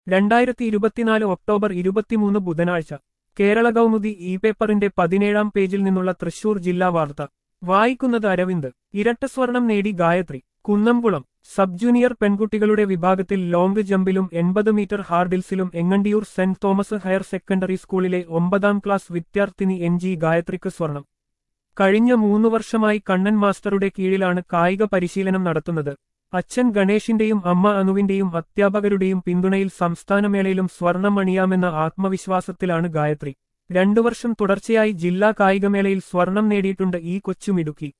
രണ്ടായിരത്തി ഇരുപത്തിനാല് ഒക്ടോബർ ഇരുപത്തിമൂന്ന് ബുധനാഴ്ച കേരള കൗമുദി ഇ പേപ്പറിന്റെ പതിനേഴാം പേജിൽ നിന്നുള്ള തൃശൂർ ജില്ലാ വാർത്ത വായിക്കുന്നത് അരവിന്ദ് ഇരട്ട സ്വർണം നേടി ഗായത്രി കുന്നംകുളം സബ് ജൂനിയർ പെൺകുട്ടികളുടെ വിഭാഗത്തിൽ ലോങ് ജമ്പിലും എൺപത് മീറ്റർ ഹാർഡിൽസിലും എങ്ങണ്ടിയൂർ സെന്റ് തോമസ് ഹയർ സെക്കൻഡറി സ്കൂളിലെ ഒമ്പതാം ക്ലാസ് വിദ്യാർത്ഥിനി എൻ ജി ഗായത്രിക്ക് സ്വർണം കഴിഞ്ഞ മൂന്നു വർഷമായി കണ്ണൻ മാസ്റ്ററുടെ കീഴിലാണ് കായിക പരിശീലനം നടത്തുന്നത് അച്ഛൻ ഗണേഷിന്റെയും അമ്മ അനുവിന്റെയും അധ്യാപകരുടെയും പിന്തുണയിൽ സംസ്ഥാനമേളയിലും സ്വർണം അണിയാമെന്ന ആത്മവിശ്വാസത്തിലാണ് ഗായത്രി രണ്ടു വർഷം തുടർച്ചയായി ജില്ലാ കായികമേളയിൽ സ്വർണം നേടിയിട്ടുണ്ട് ഈ കൊച്ചുമിടുക്കി